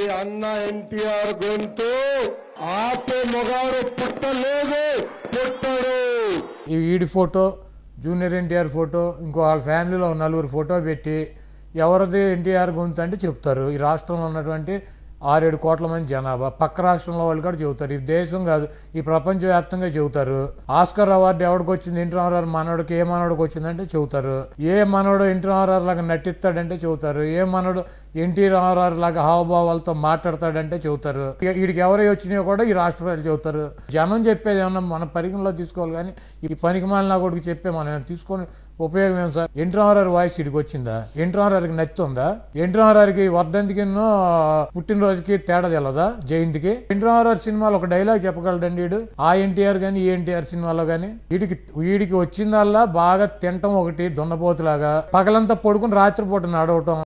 అన్న ఎన్టీఆర్ గొంతు ఆపే మొగాడు పుట్టలేదు పుట్టడు ఈ వీడి ఫోటో జూనియర్ ఎన్టీఆర్ ఫోటో ఇంకో వాళ్ళ ఫ్యామిలీలో ఉన్న నలుగురు ఫోటో పెట్టి ఎవరిది ఎన్టీఆర్ గొంతు అంటే చెప్తారు ఈ రాష్ట్రంలో ఉన్నటువంటి ఆరేడు కోట్ల మంది జనాభా పక్క రాష్ట్రంలో వాళ్ళు కూడా చెబుతారు ఈ దేశం కాదు ఈ ప్రపంచవ్యాప్తంగా చెబుతారు ఆస్కర్ అవార్డు ఎవరికి వచ్చింది ఎన్టీ రామారావు మనోడికి ఏ మనోడికి వచ్చిందంటే చెబుతారు ఏ మనోడు ఎన్టీ రామారావు లాగా నటిస్తాడంటే చెబుతారు ఏ మనోడు ఎన్టీ రామారావు లాగా హావభావాలతో మాట్లాడతాడంటే చెబుతారు ఇక వీడికి ఎవరై వచ్చినాయో కూడా ఈ రాష్ట్ర ప్రజలు చెబుతారు జనం చెప్పేది ఏమన్నా మన పరిగణలో తీసుకోవాలి కానీ ఈ పనికి మాలిన కొడుకు చెప్పే మనం ఏమైనా తీసుకొని ఉపయోగం ఏం సార్ ఎన్టీ రామారావు వాయిస్ ఇడికి వచ్చిందా ఎన్టీ రామారావుకి నచ్చుతుందా ఎన్టీ రామారావుకి వర్ధంతికిన్నో పుట్టినరోజుకి తేడా తెలదా జయంతికి ఎన్టీ రామారావు సినిమాలో ఒక డైలాగ్ చెప్పగలడండి వీడు ఆ ఎన్టీఆర్ కానీ ఈ ఎన్టీఆర్ సినిమాలో కానీ వీడికి వీడికి వచ్చిందల్లా బాగా తింటం ఒకటి దున్నపోతులాగా పగలంతా పడుకుని రాత్రిపూట నడవటం